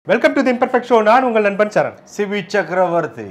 Welcome to the imperfect show நான் உங்கள் நண்பன் சரண் சிபி சக்கரவர்த்தி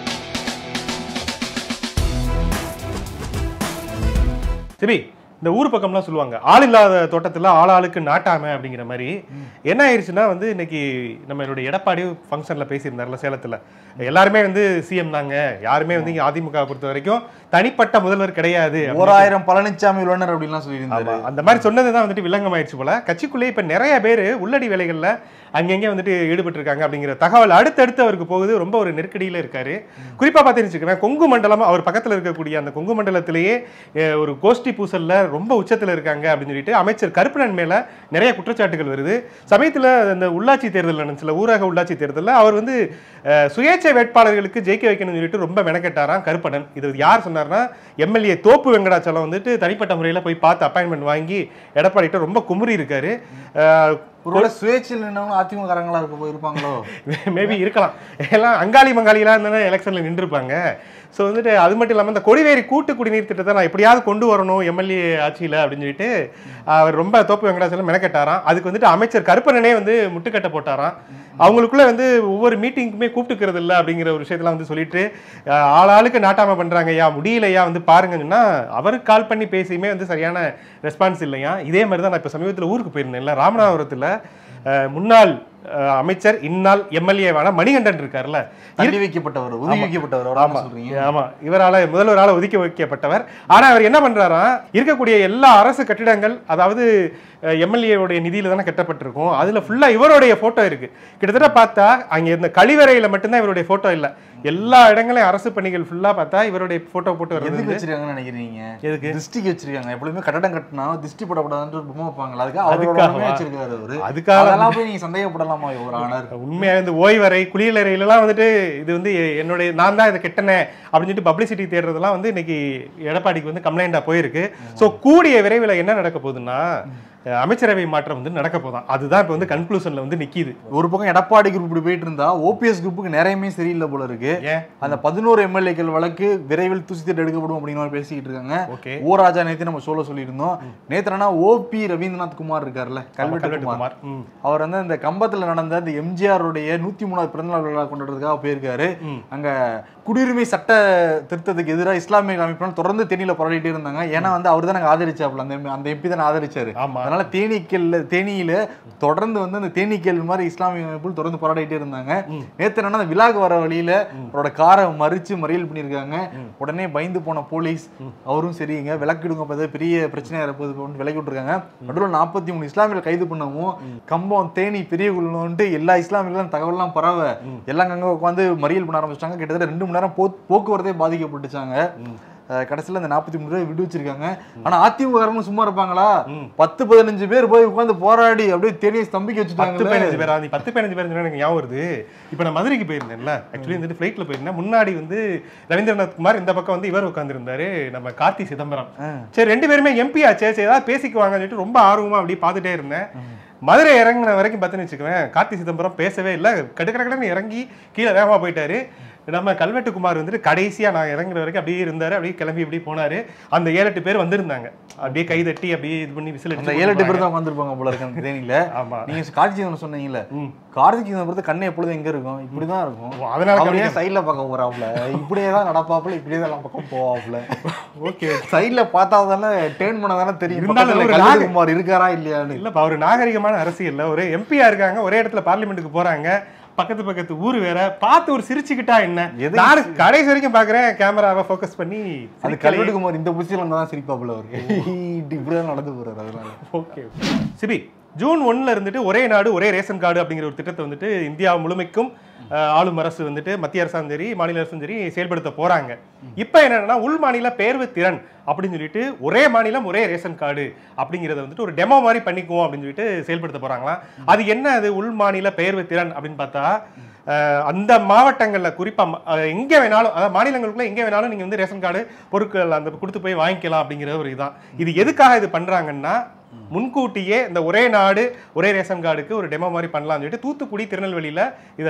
சிபி இந்த ஊர் பக்கம்லாம் சொல்லுவாங்க ஆள் இல்லாத தோட்டத்தில் ஆள் ஆளுக்கு நாட்டாம அப்படிங்கிற மாதிரி என்ன ஆயிடுச்சுன்னா வந்து இன்னைக்கு நம்மளுடைய எடப்பாடி ஃபங்க்ஷனில் பேசியிருந்தார்ல சேலத்தில் எல்லாருமே வந்து சிஎம் தாங்க யாருமே வந்து இங்கே அதிமுக பொறுத்த வரைக்கும் தனிப்பட்ட முதல்வர் கிடையாது ஓராயிரம் பழனிசாமி உள்ளனர் அப்படின்லாம் சொல்லியிருந்தாரு ஆமா, அந்த மாதிரி சொன்னது தான் வந்துட்டு வில்லங்கம் ஆயிடுச்சு போல கட்சிக்குள்ளேயே இப்ப நிறைய பேர் உள்ளடி வேலைகள்ல அங்கங்கே வந்துட்டு ஈடுபட்டு இருக்காங்க அப்படிங்கிற தகவல் அடுத்தடுத்து அவருக்கு போகுது ரொம்ப ஒரு நெருக்கடியில இருக்காரு குறிப்பா பார்த்தீங்கன்னு கொங்கு மண்டலம் அவர் பக்கத்துல இருக்கக்கூடிய அந்த கொங்கு மண்டலத்திலேயே அஹ், ஒரு கோஷ்டி பூசல்ல ரொம்ப உச்சத்துல இருக்காங்க அப்படின்னு சொல்லிட்டு அமைச்சர் கருப்பணன் மேல நிறைய குற்றச்சாட்டுகள் வருது சமயத்துல அந்த உள்ளாட்சி தேர்தல் நடந்துச்சுல ஊரக உள்ளாட்சி தேர்தலில் அவர் வந்து அஹ், சுயேட்சை வேட்பாளர்களுக்கு ஜெயிக்க வைக்கணும்னு சொல்லிட்டு ரொம்ப மெனக்கெட்டாராம் கருப்பணன் இது யார் சொன்னார்னா எம்எல்ஏ தோப்பு வெங்கடாச்சலம் வந்துட்டு தனிப்பட்ட முறையில போய் பார்த்து அப்பாயின்மெண்ட் வாங்கி எடப்பாடிட்ட ரொம்ப குமுறி இருக்காரு அஹ், ஒருவேளை சுயேட்சையில் நின்றவங்க அதிமுக காரங்களா இருக்க இருப்பாங்களோ மேபி இருக்கலாம் எல்லாம் அங்காளி மங்காளிலாம் இருந்தாலும் எலெக்ஷனில் நின்றுருப்பாங்க ஸோ வந்துட்டு அது மட்டும் இல்லாமல் இந்த கொடிவேரி கூட்டு குடிநீர் திட்டத்தை நான் எப்படியாவது கொண்டு வரணும் எம்எல்ஏ ஆட்சியில் அப்படின்னு சொல்லிட்டு அவர் ரொம்ப தோப்பு வெங்கடாச்சலம் மெனக்கெட்டாராம் அதுக்கு வந்துட்டு அமைச்சர் கருப்பணனே வந்து முட்டுக்கட்டை போட்டாராம் அவங்களுக்குள்ள வந்து ஒவ்வொரு மீட்டிங்க்குமே கூப்பிட்டுக்கிறது இல்லை அப்படிங்கிற ஒரு விஷயத்தெல்லாம் வந்து சொல்லிட்டு அஹ், ஆளாளுக்கு நாட்டாம பண்றாங்க ஐயா முடியலையா வந்து பாருங்கன்னா அவருக்கு கால் பண்ணி பேசியுமே வந்து சரியான ரெஸ்பான்ஸ் இல்லையா இதே மாதிரி தான் நான் இப்போ சமீபத்தில் ஊருக்கு போயிருந்தேன்ல ராமநாதபுரத்தில் அஹ், முன்னாள் அஹ், அமைச்சர் இந்நாள் எம்எல்ஏவான மணிகண்டன் இருக்கார்ல தள்ளி வைக்கப்பட்டவர் ஒதுக்கி வைக்கப்பட்டவர் அவர் ஆமா என்ன சொல்றீங்க ஆமா இவரால முதல்வரால ஒதுக்கி வைக்கப்பட்டவர் ஆனா அவர் என்ன பண்றாராம் இருக்கக்கூடிய எல்லா அரசு கட்டிடங்கள் அதாவது எம்எல்ஏவுடைய நிதியில தானே கட்டப்பட்டிருக்கும் அதுல ஃபுல்லா இவருடைய போட்டோ இருக்கு கிட்டத்தட்ட பார்த்தா அங்க இந்த கழிவறையில மட்டும்தான் இவருடைய போட்டோ இல்ல எல்லா இடங்களையும் அரசு பணிகள் ஃபுல்லா பார்த்தா இவருடைய போட்டோ போட்டு எதுக்கு வருது வச்சிருக்காங்கன்னு நினைக்கிறீங்க எதுக்கு? திருஷ்டிக்கு வச்சிருக்காங்க எப்பொழுதுமே கட்டடம் கட்டினா திருஷ்டி போடக்கூடாதுன்ற ஒரு பொம்மை வைப்பாங்களா அதுக்கு அவரோட அதுக்காகவா? பொம்மையை வச்சிருக்காரு அவரு அதுக்காக அதெல்லாம் போய் நீங்க சந்தேகப்படலாமா ஒரு ஆனர் உண்மையா இந்த ஓய்வறை குளியலறையிலலாம் வந்துட்டு இது வந்து எ- என்னுடைய நான் தான் இதை கெட்டனேன் அப்படின்னு சொல்லிட்டு பப்ளிசிட்டி தேடுறதெல்லாம் வந்து இன்னைக்கு எடப்பாடிக்கு வந்து கம்ப்ளைண்டா போயிருக்கு ஸோ கூடிய விரைவில் என்ன நடக்க போகுதுன்னா அஹ், அமைச்சரவை மாற்றம் வந்து நடக்க போதான் அதுதான் இப்போ வந்து கன்க்ளூஷன்ல வந்து நிக்கிது ஒரு பக்கம் எடப்பாடி குரூப் இப்படி போயிட்டு இருந்தா ஓபிஎஸ் குரூப்புக்கு நேரமே சரியில்லை போல இருக்கு ஏன் அந்த பதினோரு எம்எல்ஏக்கள் வழக்கு விரைவில் தூசித்திட்டு எடுக்கப்படும் அப்படின்னு மாதிரி பேசிக்கிட்டு இருக்காங்க ஓகே ஓ ராஜா நேத்து நம்ம சொல்ல சொல்லியிருந்தோம் நேத்துனா ஓபி ரவீந்திரநாத் குமார் இருக்கார்ல கல்வெட்டு கல்வெட்டு குமார் குமார் ம் அவர் வந்து இந்த கம்பத்துல நடந்த இந்த எம்ஜிஆருடைய நூத்தி மூணாவது பிறந்தநாள் விழா கொண்டாடுறதுக்காக போயிருக்காரு ம். அங்க குடியுரிமை சட்ட திருத்தத்துக்கு எதிராக இஸ்லாமிய அமைப்பினால் தொடர்ந்து தேனியில போராடிட்டே இருந்தாங்க ஏன்னா வந்து அவர் தான் ஆதரிச்சாப்ல அந்த அந்த எம்பி தான் ஆதரிச்சாரு ஆமா அதனால தேனீக்கல்ல தேனியில தொடர்ந்து வந்து அந்த தேனீக்கல் மாதிரி இஸ்லாமிய அமைப்புகள் தொடர்ந்து போராடிட்டே இருந்தாங்க ம். நேத்து என்னன்னா அந்த விழாக்கு வர வழியில அவரோட காரை மறிச்சு மறியல் பண்ணியிருக்காங்க உடனே பயந்து போன போலீஸ் அவரும் சரிங்க விளக்கிடுங்க பார்த்தா பெரிய பிரச்சனையா இருப்பது விலக்கி விட்டுருக்காங்க நடுவில் நாற்பத்தி மூணு இஸ்லாமியர்கள் கைது பண்ணவும் கம்பம் தேனி பெரிய குள்ளன்ட்டு எல்லா இஸ்லாமியர்களும் தகவல்லாம் பரவ எல்லாம் அங்க உட்காந்து மறியல் பண்ண ஆரம்பிச்சிட்டாங்க கிட்டத்தட்ட ரெண்டு மணி நேரம் போ போக்குவரத்தே பாதிக்கப்பட்டுச்சாங்க அஹ் கடைசியில அந்த நாற்பத்தி மூணு பேர் விடுவிச்சிருக்காங்க ஆனா அதிமுக காரங்க சும்மா இருப்பாங்களா ம். பத்து பதினஞ்சு பேர் போய் உட்காந்து போராடி அப்படியே தேனியை ஸ்தம்பிக்க பத்து வச்சுட்டாங்க பதினஞ்சு பேரா நீ பத்து பதினஞ்சு பேர் சொன்னா எனக்கு ஞாபகம் வருது இப்போ நான் மதுரைக்கு போயிருந்தேன்ல ஆக்சுவலி வந்துட்டு ஃப்ளைட்டில் போயிருந்தேன் முன்னாடி வந்து ரவீந்திரநாத் குமார் இந்த பக்கம் வந்து இவர் உட்காந்துருந்தாரு நம்ம கார்த்தி சிதம்பரம் சரி ரெண்டு பேருமே எம்பி ஆச்சே சரி ஏதாவது பேசிக்குவாங்கன்னு சொல்லிட்டு ரொம்ப ஆர்வமா அப்படியே பார்த்துட்டே இருந்தேன் மதுரை இறங்கின வரைக்கும் பார்த்துன்னு வச்சுக்குவேன் கார்த்தி சிதம்பரம் பேசவே இல்லை கடுக்கடன்னு இறங்கி கீழே வேகமா போயிட்டாரு நம்ம கல்வெட்டுக்குமார் வந்துட்டு கடைசியா நான் இறங்குற வரைக்கும் அப்படியே இருந்தாரு அப்படியே கிளம்பி அப்படியே போனாரு அந்த ஏழு எட்டு பேர் வந்திருந்தாங்க அப்படியே கை தட்டி அப்படியே இது பண்ணி விசில் அந்த அடிச்சு ஏழு எட்டு பேர் கூப்பிடுவாங்க. தான் வந்திருப்பாங்க போல இருக்கு அந்த தேனியில ஆமா நீங்க கார்த்திக் சிதம்பரம் சொன்னீங்கல்ல ம். கார்த்திக் சிதம்பரத்து கண்ணு எப்பொழுதும் எங்க இருக்கும் இப்படிதான் இருக்கும் ஓ, அதனால அவர் கவனிக்க- ஏன் சைட்ல பார்க்க போறாப்ல இப்படியே தான் நடப்பாப்புல இப்படியே தான் எல்லா பக்கம் போவாப்ல ஓகே சைட்ல பார்த்தா தானே டேர்ன் பண்ண தானே தெரியும் இருந்தாலும் பக்கத்துல ஒரு கல்யாண குமார் இருக்காரா இல்லையான்னு இல்லப்பா ஒரு நாகரிகமான அரசியல்ல ஒரு எம்பியா இருக்காங்க ஒரே இடத்துல பார்லிமெண்ட்டுக்கு போறாங்க பக்கத்து பக்கத்து ஊர் வேற பார்த்து ஒரு சிரிச்சுக்கிட்டா என்ன எதுக்கு நான் கடைசி வரைக்கும் பாக்குறேன் கேமராவை ஃபோக்கஸ் பண்ணி அது கல்வெட்டு குமார் இந்த புசியில் இருந்தா தான் சிரிப்பாப்புல அவருக்கு இப்படிதான் நடந்து போறாரு அதனால ஓகே சிபி ஜூன் ஒன்ல இருந்துட்டு ஒரே நாடு ஒரே ரேஷன் கார்டு அப்படிங்கிற ஒரு திட்டத்தை வந்துட்டு இந்தியா முழுமைக்கும் அஹ், ஆளும் அரசு வந்துட்டு மத்திய அரசாலும் சரி மாநில அரசும் சரி செயல்படுத்த போறாங்க இப்போ என்னன்னா உள் மாநில பேர்வு திறன் அப்படின்னு சொல்லிட்டு ஒரே மாநிலம் ஒரே ரேஷன் கார்டு அப்படிங்கிறத வந்துட்டு ஒரு டெமோ மாதிரி பண்ணிக்குவோம் அப்படின்னு சொல்லிட்டு செயல்படுத்த போறாங்களாம் அது என்ன அது உள் மாநில பெயர்வு திறன் அப்படின்னு பார்த்தா அஹ், அந்த மாவட்டங்கள்ல குறிப்பா ம- அஹ், எங்க வேணாலும் அதாவது மாநிலங்களுக்குள்ள எங்க வேணாலும் நீங்க வந்து ரேஷன் கார்டு பொருட்கள் அந்த கொடுத்து போய் வாங்கிக்கலாம் அப்படிங்கிற ஒரு இதான் இது எதுக்காக இது பண்றாங்கன்னா முன்கூட்டியே இந்த ஒரே நாடு ஒரே ரேஷன் கார்டுக்கு ஒரு டெமோ மாதிரி பண்ணலாம்னு சொல்லிட்டு தூத்துக்குடி திருநெல்வேலியில இதை லான்ச் பண்ணியிருக்காங்க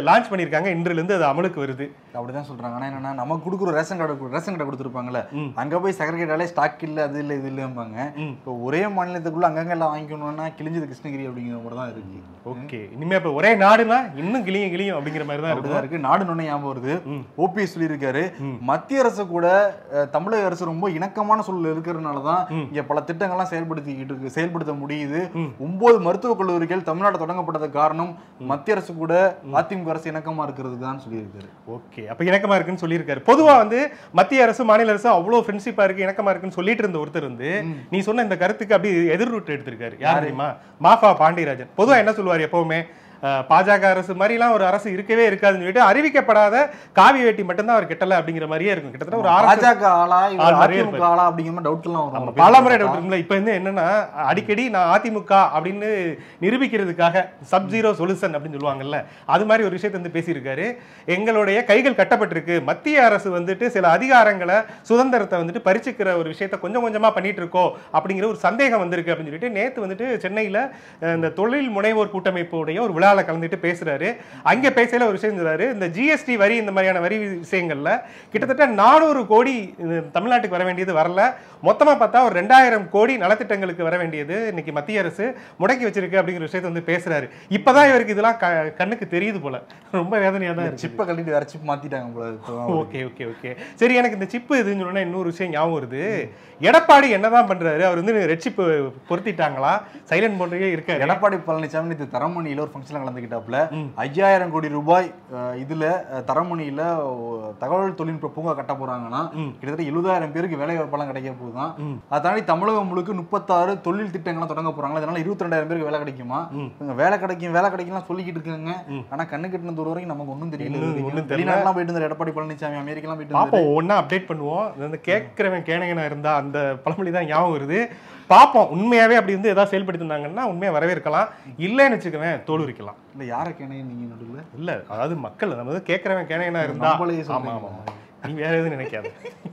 பண்ணியிருக்காங்க இன்றிலிருந்து அது அமலுக்கு வருது அப்படிதான் சொல்றாங்க ஆனா என்னன்னா நமக்கு கொடுக்குற ரேஷன் கார்டு ரேஷன் கார்டு கொடுத்துருப்பாங்கல்ல ம். அங்க போய் செக்ரட்டரியாலே ஸ்டாக் இல்ல அது இல்ல இது இல்லம்பாங்க ம். இப்போ ஒரே மாநிலத்துக்குள்ள அங்கங்க எல்லாம் வாங்கிக்கணும்னா கிழிஞ்சது கிருஷ்ணகிரி அப்படிங்கிற மாதிரி தான் இருக்கு ஓகே இனிமே இப்ப ஒரே நாடுனா இன்னும் கிளியும் கிளியும் அப்படிங்கிற மாதிரி தான் அப்படிதான் இருக்கும் இருக்கு நாடு நொண்ணே ஞாபகம் வருது ம். ஓபிஎஸ் சொல்லியிருக்காரு ம். மத்திய அரசு கூட அஹ், தமிழக அரசு ரொம்ப இணக்கமான சூழல் இருக்கிறதுனால தான் ம். இங்க பல திட்டங்கள்லாம் செயல்படுத்திக்கிட்டு இருக்கு செயல்படுத்த முடியுது ம். ஒன்பது மருத்துவக் கல்லூரிகள் தமிழ்நாடு தொடங்கப்பட்டதுக்கு காரணம் மத்திய அரசு கூட அதிமுக அரசு இணக்கமா இருக்கிறது தான் சொல்லியிருக்காரு ஓகே அப்ப இணக்கமா இருக்குன்னு சொல்லியிருக்காரு பொதுவா வந்து மத்திய அரசு மாநில அரசு அவ்வளவு ஃப்ரெண்ட்ஷிப்பா இருக்கு இணக்கமா இருக்குன்னு சொல்லிட்டு இருந்த ஒருத்தர் வந்து ம். நீ சொன்ன இந்த கருத்துக்கு அப்படி எதிர் ரூட் எடுத்திருக்காரு யார் தெரியுமா மாஃபா பாண்டியராஜன் பொதுவா என்ன சொல்லுவார் எப்பவுமே அஹ், பாஜக அரசு மாதிரிலாம் ஒரு அரசு இருக்கவே இருக்காதுன்னு சொல்லிட்டு அறிவிக்கப்படாத காவி வேட்டி மட்டும்தான் அவர் கெட்டல அப்படிங்கிற மாதிரியே இருக்கும் கிட்டத்தட்ட ஒரு அரசு பாஜக ஆளா இவர் ஆள் மாதிரியே அதிமுக ஆளா அப்படிங்கிற மாதிரி டவுட் எல்லாம் வரும் ஆமா, அவர் பல முறை பேசுறப்ப. டவுட் இருக்குல்ல இப்போ வந்து என்னன்னா அடிக்கடி நான் அதிமுக அப்படின்னு நிரூபிக்கிறதுக்காக சப் ஜீரோ சொல்யூஷன் அப்படின்னு சொல்லுவாங்கல்ல அது மாதிரி ஒரு விஷயத்தை வந்து பேசியிருக்காரு எங்களுடைய கைகள் கட்டப்பட்டிருக்கு மத்திய அரசு வந்துட்டு சில அதிகாரங்களை சுதந்திரத்தை வந்துட்டு பறிச்சுக்கிற ஒரு விஷயத்தை கொஞ்சம் கொஞ்சமா பண்ணிட்டு இருக்கோம் அப்படிங்கிற ஒரு சந்தேகம் வந்திருக்கு அப்படின்னு சொல்லிட்டு நேத்து வந்துட்டு சென்னையில அஹ், இந்த தொழில் முனைவோர் கூட்டமைப்புடைய ஒரு விழாவில் கலந்துட்டு பேசுறாரு அங்கே பேசல ஒரு விஷயம் சொல்றாரு இந்த ஜிஎஸ்டி வரி இந்த மாதிரியான வரி விஷயங்கள்ல கிட்டத்தட்ட நானூறு கோடி இது தமிழ்நாட்டுக்கு வர வேண்டியது வரல மொத்தமா பார்த்தா ஒரு ரெண்டாயிரம் கோடி நலத்திட்டங்களுக்கு வர வேண்டியது இன்னைக்கு மத்திய அரசு முடக்கி வச்சிருக்கு அப்படிங்கிற விஷயத்தை வந்து பேசுறாரு இப்பதான் இவருக்கு இதெல்லாம் க- கண்ணுக்கு தெரியுது போல ரொம்ப வேதனையா தான் இருக்கு சிப்பை கழட்டிட்டு வேற சிப் மாத்திட்டாங்க போல இப்போ ஓகே ஓகே ஓகே சரி எனக்கு இந்த சிப்பு இதுன்னு சொன்னா இன்னொரு விஷயம் ஞாபகம் வருது எடப்பாடி என்னதான் பண்றாரு அவர் வந்து ரெட் சிப்பு பொருத்திட்டாங்களா சைலண்ட் போன்றே இருக்காரு எடப்பாடி பழனிசாமி நேற்று தரமணியில ஒரு ஃபங்க்ஷன்ல கலந்துக்கிட்டாப்புல ம். ஐயாயிரம் கோடி ரூபாய் அஹ், இதுல அஹ், தரமணியில ஒ- தகவல் தொழில்நுட்ப பூங்கா கட்ட போறாங்கன்னா ம். கிட்டத்தட்ட எழுபதாயிரம் பேருக்கு வேலை வாய்ப்பெல்லாம் கிடைக்க போகுதான் ம். அதை தாண்டி தமிழகம் முழுக்க முப்பத்தாறு தொழில் திட்டங்கள்லாம் தொடங்க போறாங்களா இதனால இருபத்தி ரெண்டாயிரம் பேருக்கு வேலை கிடைக்குமா ம். இவங்க வேலை கிடைக்கும் வேலை கிடைக்கும்லாம் சொல்லிக்கிட்டு இருக்காங்க ம். ஆனா கண்ணு கட்டின தூரம் வரைக்கும் நமக்கு ஒன்றும் தெரியல இன்னும் இது வரைக்கும். ஒண்ணும் தெரியல. வெளிநாட்டுலாம் போயிட்டு இருந்தாரு எடப்பாடி பழனிசாமி அமெரிக்கெல்லாம் போயிட்டு இருந்தாரு பாப்போம் ஒவ்வொன்றா அப்டேட் பண்ணுவோம் இது வந்து கேட்கிறவன் கேனகனா இருந்தா அந்த பழமொழி தான் ஞாபகம் வருது பார்ப்போம் உண்மையாவே அப்படி வந்து ஏதாவது செயல்படுத்தினாங்கன்னா உண்மையா வரவேற்கலாம் இல்லைன்னு வச்சுக்கவேன் தோல் உரிக்கலாம் இல்ல யாரை கேனேன் நீங்க நடுவில் இல்ல அதாவது மக்கள் நம்ம வந்து கேட்கிறவன் கேனகனா இருந்தா நம்மளே ஆமா சொல்றீங்க. ஆமா ஆமா. நீ வேற எதுவும் நினைக்காத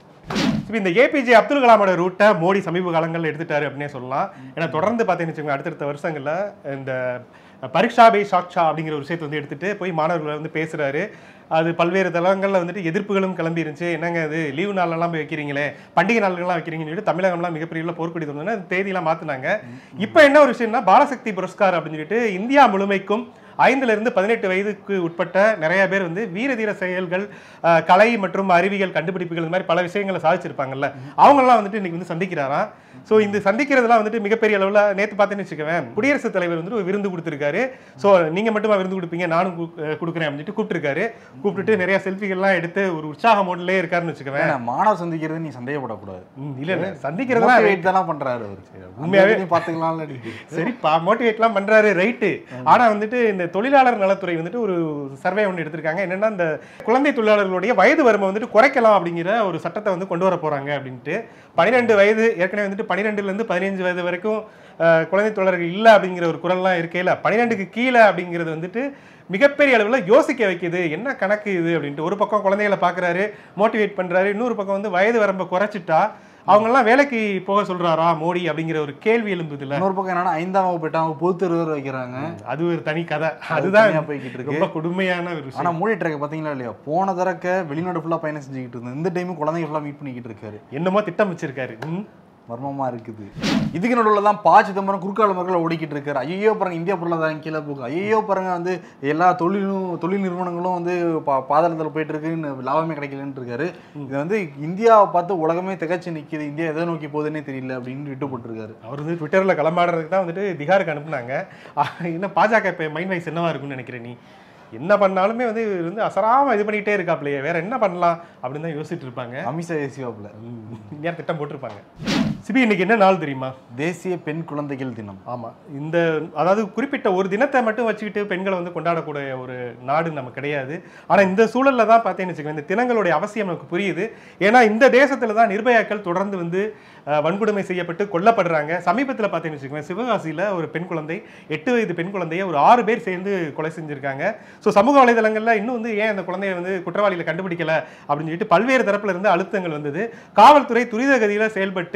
இப்ப இந்த ஏபிஜே அப்துல் கலாமோட ரூட்டை மோடி சமீப காலங்கள்ல எடுத்துட்டாரு அப்படின்னே சொல்லலாம் ஏன்னா தொடர்ந்து பார்த்தீங்கன்னு வச்சுக்கோங்க அடுத்தடுத்த வருஷங்கள்ல இந்த பரீட்சா பை சாட்சா அப்படிங்கிற ஒரு விஷயத்தை வந்து எடுத்துட்டு போய் மாணவர்களை வந்து பேசுறாரு அது பல்வேறு தளங்கள்ல வந்துட்டு எதிர்ப்புகளும் கிளம்பி இருந்துச்சு என்னங்க இது லீவு நாளெல்லாம் போய் வைக்கிறீங்களே பண்டிகை நாள்கள்லாம் வைக்கிறீங்கன்னு சொல்லிட்டு தமிழகம்லாம் மிகப்பெரிய அளவுல போர்க்கொடி தோணுதுன்னா தேதியெல்லாம் மாத்துனாங்க இப்போ என்ன ஒரு விஷயம்னா பாலசக்தி புரஸ்கார் அப்படின்னு சொல்லிட்டு இந்தியா முழுமைக்கும் ஐந்துல இருந்து பதினெட்டு வயதுக்கு உட்பட்ட நிறைய பேர் வந்து வீரதீர செயல்கள் அஹ், கலை மற்றும் அறிவியல் கண்டுபிடிப்புகள் இந்த மாதிரி பல விஷயங்களை சாதிச்சிருப்பாங்கல்ல அவங்கெல்லாம் வந்துட்டு இன்னைக்கு வந்து சந்திக்கிறாராம் ஸோ இந்த சந்திக்கிறதுலாம் வந்துட்டு மிகப்பெரிய அளவில் நேற்று பார்த்தேன்னு வச்சுக்கவேன் குடியரசுத் தலைவர் வந்துட்டு ஒரு விருந்து கொடுத்துருக்காரு ஸோ நீங்க மட்டுமா விருந்து கொடுப்பீங்க நானும் கு- அஹ், கொடுக்குறேன் அப்படின்ட்டு கூப்பிட்டுருக்காரு கூப்பிட்டுட்டு நிறைய செல்ஃபிகள்லாம் எடுத்து ஒரு உற்சாக மோட்லயே இருக்காருன்னு வச்சுக்கவேன் ஏன்னா, மாணவர் சந்திக்கிறது நீ சந்தேகப்படக்கூடாது ம், இல்ல இல்ல சந்திக்கிறதுலாம் மோட்டிவேட் தானே பண்றாரு அவரு உண்மையாவே- உண்மையாவே பாத்துக்கலாம்ல நீங்க சரிப்பா மோட்டிவேட்லாம் பண்றாரு ரைட்டு ஆனா வந்துட்டு இந்த தொழிலாளர் நலத்துறை வந்துட்டு ஒரு சர்வே ஒன்று எடுத்திருக்காங்க என்னன்னா இந்த குழந்தை தொழிலாளர்களுடைய வயது வரம்பை வந்துட்டு குறைக்கலாம் அப்படிங்கிற ஒரு சட்டத்தை வந்து கொண்டு வர போறாங்க அப்படின்ட்டு பன்னிரெண்டு வயது ஏற்கனவே வந்துட்டு பன்னிரெண்டுல இருந்து பதினஞ்சு வயது வரைக்கும் அஹ், குழந்தை தொழிலாளர்கள் இல்லை அப்படிங்கிற ஒரு குரல்லாம் இருக்கையில பன்னிரெண்டுக்கு கீழே அப்படிங்கிறது வந்துட்டு மிகப்பெரிய அளவில் யோசிக்க வைக்குது என்ன கணக்கு இது அப்படின்ட்டு ஒரு பக்கம் குழந்தைகளை பார்க்குறாரு மோட்டிவேட் பண்றாரு இன்னொரு பக்கம் வந்து வயது வரம்பை குறைச்சிட்டா அவங்கெல்லாம் வேலைக்கு போக சொல்றாரா மோடி அப்படிங்கிற ஒரு கேள்வி எழும்புதுல இன்னொரு பக்கம் என்னன்னா ஐந்தாம் வகுப்பு எட்டாம் வகுப்பு பொது தேர்வு வேற வைக்கிறாங்க அது ஒரு தனி கதை அது அதுதான் தனியா போய்கிட்டு இருக்கு ரொம்ப கொடுமையான ஒரு விஷயம் ஆனா மூடி ட்ராக் பாத்தீங்களா இல்லையா போன தடக்க வெளிநாடு ஃபுல்லா பயணம் செஞ்சுக்கிட்டு இருந்தோம் இந்த டைமும் குழந்தைங்க ஃபுல்லா மீட் பண்ணிக்கிட்டு இருக்காரு என்னமோ திட்டம் வச்சிருக்காரு ம். மர்மமா இருக்குது இதுக்கு நடுவில் தான் பா சிதம்பரம் குறுக்கால மக்கள் ஓடிக்கிட்டு இருக்காரு ஐயோ பாருங்க இந்தியா பொருளாதாரம் கீழே போகும் ஐயோ பாருங்க வந்து எல்லா தொழிலும் தொழில் நிறுவனங்களும் வந்து பா பாதாளத்தில் போயிட்டு இருக்குன்னு லாபமே கிடைக்கலன்னு இருக்காரு இது வந்து இந்தியாவை பார்த்து உலகமே திகச்சு நிக்குது இந்தியா எதை நோக்கி போகுதுன்னே தெரியல அப்படின்னு விட்டு போட்டிருக்காரு அவர் வந்து ட்விட்டர்ல களமாடுறதுக்கு தான் வந்துட்டு திகாருக்கு அனுப்புனாங்க ஆஹ், என்ன பாஜக இப்போ மைண்ட் வைஸ் என்னவா இருக்கும்னு நினைக்கிறேன் நீ என்ன பண்ணாலுமே வந்து இவர் வந்து அசராம இது பண்ணிட்டே இருக்காப்லையே வேற என்ன பண்ணலாம் அப்படின்னு தான் யோசிச்சுட்டு இருப்பாங்க அமித்ஷா ஏசியாவில் ஏன் திட்டம் போட்டிருப்பாங்க சிபி இன்னைக்கு என்ன நாள் தெரியுமா தேசிய பெண் குழந்தைகள் தினம் ஆமா இந்த அதாவது குறிப்பிட்ட ஒரு தினத்தை மட்டும் வச்சுக்கிட்டு பெண்களை வந்து கொண்டாடக்கூடிய ஒரு நாடு நம்ம கிடையாது ஆனா இந்த சூழல்ல தான் பார்த்தேன்னு வச்சுக்கோங்க இந்த தினங்களுடைய அவசியம் நமக்கு புரியுது ஏன்னா இந்த தேசத்துல தான் நிர்பயாக்கள் தொடர்ந்து வந்து அஹ், வன்கொடுமை செய்யப்பட்டு கொல்லப்படுறாங்க சமீபத்துல பார்த்தேன்னு வச்சுக்கோங்க சிவகாசியில ஒரு பெண் குழந்தை எட்டு வயது பெண் குழந்தையை ஒரு ஆறு பேர் சேர்ந்து கொலை செஞ்சிருக்காங்க ஸோ சமூக வலைதளங்கள்ல இன்னும் வந்து ஏன் அந்த குழந்தைய வந்து குற்றவாளிகளை கண்டுபிடிக்கல அப்படின்னு சொல்லிட்டு பல்வேறு தரப்புல இருந்து அழுத்தங்கள் வந்தது காவல்துறை துரித கதியில செயல்பட்டு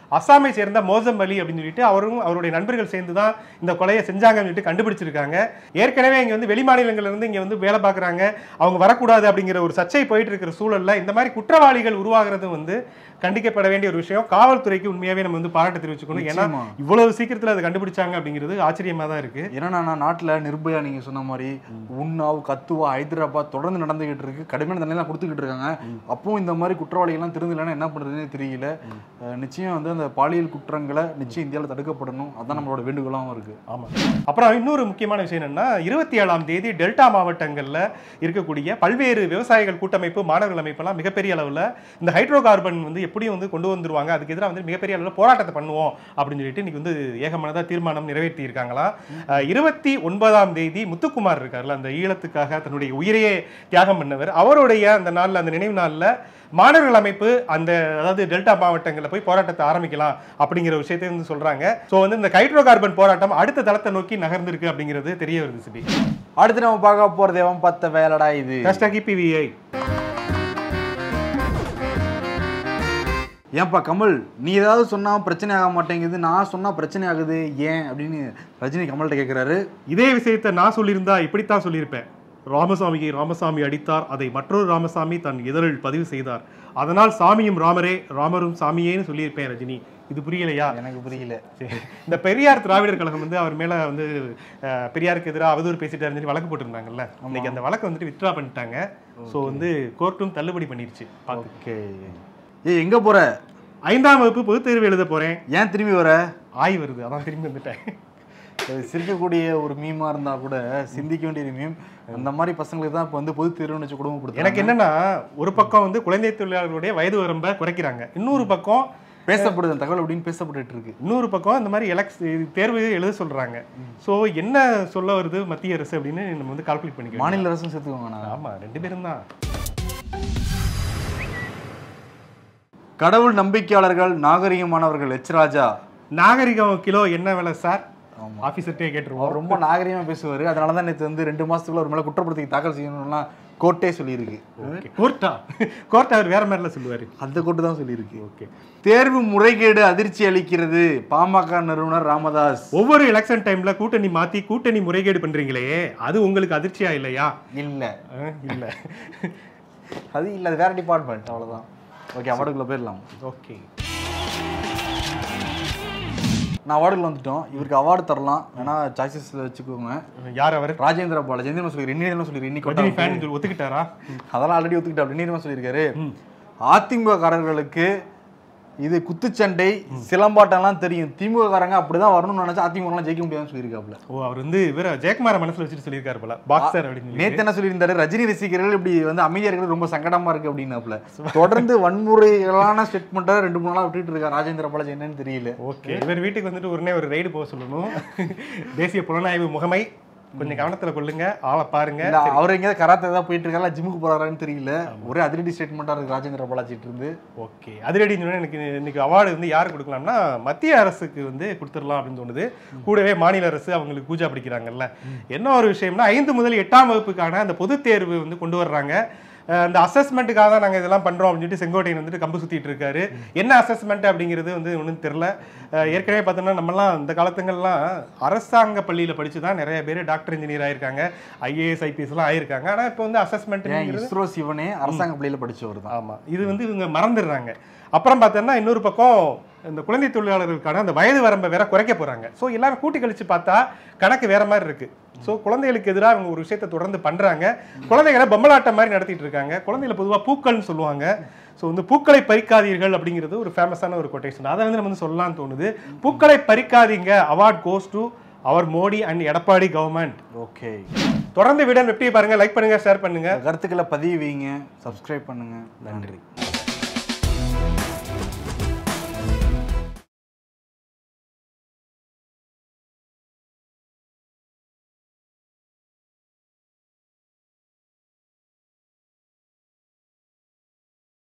அஸ்ஸாமை சேர்ந்த மோசம் அலி அப்படின்னு சொல்லிட்டு அவரும் அவருடைய நண்பர்கள் சேர்ந்து தான் இந்த கொலையை செஞ்சாங்கன்னு சொல்லிட்டு கண்டுபிடிச்சிருக்காங்க ஏற்கனவே இங்க வந்து வெளி மாநிலங்கள்ல இருந்து இங்க வந்து வேலை பார்க்குறாங்க அவங்க வரக்கூடாது அப்படிங்கிற ஒரு சர்ச்சை போயிட்டு இருக்கிற சூழல்ல இந்த மாதிரி குற்றவாளிகள் உருவாகிறது வந்து கண்டிக்கப்பட வேண்டிய ஒரு விஷயம் காவல்துறைக்கு உண்மையாவே நம்ம வந்து பாராட்டு தெரிவிச்சுக்கணும் ஏன்னா நிச்சயமா. இவ்வளவு சீக்கிரத்துல அதை கண்டுபிடிச்சாங்க அப்படிங்கிறது ஆச்சரியமா தான் இருக்கு ஏன்னா நான் நாட்டுல நிர்பயா நீங்க சொன்ன மாதிரி உன்னாவ் கத்துவா ஹைதராபாத் தொடர்ந்து நடந்துகிட்டு இருக்கு கடுமையான தண்டனை கொடுத்துக்கிட்டு இருக்காங்க அப்பவும் இந்த மாதிரி குற்றவாளிகள்லாம் திருந்தலைன்னா என்ன பண்றதுன்னே தெரியல அஹ் நிச்சயம் வந்து அந்த பாலியல் குற்றங்களை நிச்சயம் இந்தியாவில் தடுக்கப்படணும் அதான் நம்மளோட வேண்டுகோளாகவும் இருக்கு ஆமா அப்புறம் இன்னொரு முக்கியமான விஷயம் என்னன்னா இருபத்தி ஏழாம் தேதி டெல்டா மாவட்டங்கள்ல இருக்கக்கூடிய பல்வேறு விவசாயிகள் கூட்டமைப்பு மாணவர்கள் அமைப்பெல்லாம் மிகப்பெரிய அளவுல இந்த ஹைட்ரோ கார்பன் வந்து எப்படியும் வந்து கொண்டு வந்துருவாங்க அதுக்கு எதிராக வந்து மிகப்பெரிய அளவுல போராட்டத்தை பண்ணுவோம் அப்படின்னு சொல்லிட்டு இன்னைக்கு வந்து ஏகமனதா தீர்மானம் நிறைவேற்றி இருக்காங்களாம் அஹ் இருபத்தி ஒன்பதாம் தேதி முத்துக்குமார் இருக்கார்ல அந்த ஈழத்துக்காக தன்னுடைய உயிரையே தியாகம் பண்ணவர் அவருடைய அந்த நாள்ல அந்த நினைவு நாள்ல மாணவர்கள் அமைப்பு அந்த அதாவது டெல்டா மாவட்டங்களில் போய் போராட்டத்தை ஆரம்பிக்கலாம் அப்படிங்கிற விஷயத்தை வந்து சொல்றாங்க ஸோ வந்து இந்த ஹைட்ரோ கார்பன் போராட்டம் அடுத்த தளத்தை நோக்கி நகர்ந்திருக்கு அப்படிங்கிறது தெரிய வருது சிபி அடுத்து நம்ம பார்க்க போறது எவன் பத்த வேலைடா இது ஹேஷ்டாக் பிவிஐ ஏன்பா கமல் நீ ஏதாவது சொன்னா பிரச்சனை ஆக மாட்டேங்குது நான் சொன்னா பிரச்சனை ஆகுது ஏன் அப்படின்னு ரஜினி கமல்கிட்ட கேட்குறாரு இதே விஷயத்தை நான் சொல்லியிருந்தா இப்படித்தான் சொல்லியிருப்பேன் ராமசாமியை ராமசாமி அடித்தார் அதை மற்றொரு ராமசாமி தன் இதழில் பதிவு செய்தார் அதனால் சாமியும் ராமரே ராமரும் சாமியேன்னு சொல்லியிருப்பேன் ரஜினி இது புரியலையா எனக்கு புரியல சரி. இந்த பெரியார் திராவிடர் கழகம் வந்து அவர் மேல வந்து அஹ், பெரியாருக்கு எதிராக அவதூறு பேசிட்டாருன்னு சொல்லி வழக்கு போட்டிருந்தாங்கல்ல இன்னைக்கு அந்த வழக்கு வந்துட்டு வித்ட்ரா பண்ணிட்டாங்க ஸோ வந்து கோர்ட்டும் தள்ளுபடி பண்ணிருச்சு பார்த்து ஓகே ஏய் எங்க போற ஐந்தாம் வகுப்பு பொதுத் தேர்வு எழுத போறேன் ஏன் திரும்பி வர ஆய் வருது அதான் திரும்பி வந்துட்டேன் அது சிரிக்கக்கூடிய ஒரு மீமா இருந்தா கூட சிந்திக்க வேண்டிய மீம் அந்த மாதிரி பசங்களுக்கு தான் இப்போ வந்து பொது தேர்வுன்னு வச்சு குடும்பப்படுத்த எனக்கு என்னன்னா ஒரு பக்கம் வந்து குழந்தை தொழிலாளர்களுடைய வயது வரம்பை குறைக்கிறாங்க இன்னொரு பக்கம் பேசப்படுது அந்த தகவல் அப்படின்னு பேசப்பட்டுட்டு இருக்கு இன்னொரு பக்கம் இந்த மாதிரி எலக்ஸ் தேர்வு எழுத சொல்றாங்க ஸோ என்ன சொல்ல வருது மத்திய அரசு அப்படின்னு நம்ம வந்து கால்குலேட் பண்ணிக்கலாம் மாநில அரசும் சேர்த்துக்கோங்க நான் ஆமா ரெண்டு பேரும் தான் கடவுள் நம்பிக்கையாளர்கள் நாகரிகமானவர்கள் எச் ராஜா நாகரிகம் கிலோ என்ன விலை சார் ஆமா. ஆஃபீஸர்கிட்டே கேட்டுருவோம் அவர் ரொம்ப நாகரிகமா பேசுவாரு அதனால தான் நேற்று வந்து ரெண்டு மாசத்துக்குள்ள ஒரு மேல குற்றப்படுத்தி தாக்கல் செய்யணும்லாம் கோர்ட்டே சொல்லியிருக்கு கோர்ட்டா கோர்ட் அவர் வேற மாதிரில சொல்லுவாரு அந்த கோர்ட்டு தான் சொல்லியிருக்கு ஓகே தேர்வு முறைகேடு அதிர்ச்சி அளிக்கிறது பாமக நிறுவனர் ராமதாஸ் ஒவ்வொரு எலெக்ஷன் டைம்ல கூட்டணி மாத்தி கூட்டணி முறைகேடு பண்றீங்களே அது உங்களுக்கு அதிர்ச்சியா இல்லையா இல்ல அஹ், இல்ல அது இல்ல அது வேற டிபார்ட்மெண்ட் அவ்வளவுதான் ஓகே அவார்டுக்குள்ள போயிடலாம் ஓகே நான் அவார்டுக்குள்ள வந்துட்டோம் இவருக்கு அவார்டு தரலாம் வேணா சாய்ஸஸ்ல வச்சுக்கோங்க யார் அவர் ராஜேந்திர பாலாஜி ஜெயந்திரமா சொல்லி இன்னும் சொல்லி இன்னைக்கு ரஜினி ஃபேன் ஒத்துக்கிட்டாரா அதெல்லாம் ஆல்ரெடி ஒத்துக்கிட்டா இன்னும் சொல்லியிருக்காரு அதிமுக காரர்களுக்கு இது குத்துச்சண்டை சிலம்பாட்டம்லாம் தெரியும் திமுக காரங்க அப்படிதான் வரணும்னு நினைச்சா அதிமுக எல்லாம் ஜெயிக்க முடியாதுன்னு சொல்லியிருக்காப்ல ஓ அவர் வந்து இவர் ஜெயக்குமார மனசுல வச்சுட்டு சொல்லியிருக்காரு போல பாக்ஸர் அப்படின்னு சொல்லி. நேத்து என்ன சொல்லியிருந்தாரு ரஜினி ரசிகர்கள் இப்படி வந்து அமைதியா இருக்கிறது ரொம்ப சங்கடமா இருக்கு அப்படின்னாப்ல தொடர்ந்து வன்முறைகளான ஸ்டேட்மெண்ட்டை ரெண்டு மூணு நாளா விட்டுட்டு இருக்காரு ராஜேந்திர பாலாஜி என்னன்னு தெரியல ஓகே இவர் வீட்டுக்கு வந்துட்டு உடனே ஒரு ரைடு போக சொல்லணும் தேசிய புலனாய்வு முகமை கொஞ்சம் கவனத்துல கொள்ளுங்க ஆளை பாருங்க இல்ல அவர் எங்கேயாவது கராத்தே ஏதாவது போயிட்டு இருக்காரா ஜிம்முக்கு போறாரான்னு தெரியல ஒரே அதிரடி ஸ்டேட்மெண்டா இருக்கு ராஜேந்திர பாலாஜிட்டு இருந்து ஓகே அதிரடி சொன்னா எனக்கு இன்னைக்கு அவார்டு வந்து யாருக்கு கொடுக்கலாம்னா மத்திய அரசுக்கு வந்து கொடுத்துடலாம் அப்படின்னு தோணுது கூடவே மாநில அரசு அவங்களுக்கு பூஜா பிடிக்கிறாங்கல்ல என்ன ஒரு விஷயம்னா ஐந்து முதல் எட்டாம் வகுப்புக்கான அந்த பொதுத் தேர்வு வந்து கொண்டு வர்றாங்க அஹ் அந்த அசஸ்மெண்ட்டுக்காக தான் நாங்கள் இதெல்லாம் பண்ணுறோம் அப்படின்னு சொல்லிட்டு செங்கோட்டையன் வந்துட்டு கம்பு சுற்றிட்டு இருக்காரு என்ன அசஸ்மெண்ட் அப்படிங்கிறது வந்து ஒன்றும் தெரில ஏற்கனவே பார்த்தோம்னா நம்மலாம் இந்த காலத்துங்கள்லாம் அரசாங்க பள்ளியில் படிச்சு தான் நிறைய பேர் டாக்டர் இன்ஜினியர் ஆயிருக்காங்க ஐஏஎஸ் ஐபிஎஸ்லாம் ஆயிருக்காங்க ஆனால் இப்போ வந்து ஏன் அசஸ்மெண்ட் இஸ்ரோ சிவனே அரசாங்க பள்ளியில படிச்சவர் தான் ஆமா இது வந்து இவங்க மறந்துடுறாங்க அப்புறம் பார்த்தோன்னா இன்னொரு பக்கம் இந்த குழந்தை தொழிலாளர்களுக்கான அந்த வயது வரம்பை வேற குறைக்க போறாங்க ஸோ எல்லாமே கூட்டி கழிச்சு பார்த்தா கணக்கு வேற மாதிரி இருக்கு ஸோ குழந்தைகளுக்கு எதிராக அவங்க ஒரு விஷயத்தை தொடர்ந்து பண்றாங்க குழந்தைகளை பொம்மலாட்டம் மாதிரி நடத்திட்டு இருக்காங்க குழந்தைகளை பொதுவாக பூக்கள்னு சொல்லுவாங்க ஸோ வந்து பூக்களை பறிக்காதீர்கள் அப்படிங்கிறது ஒரு ஃபேமஸான ஒரு கொட்டேஷன் அதை வந்து நம்ம வந்து சொல்லலாம்னு தோணுது பூக்களை பறிக்காதீங்க award goes to our Modi and Edappadi government okay தொடர்ந்து விடன் வெற்றியை பாருங்க லைக் பண்ணுங்க ஷேர் பண்ணுங்க கருத்துக்களை பதிவு வைங்க சப்ஸ்கிரைப் பண்ணுங்க நன்றி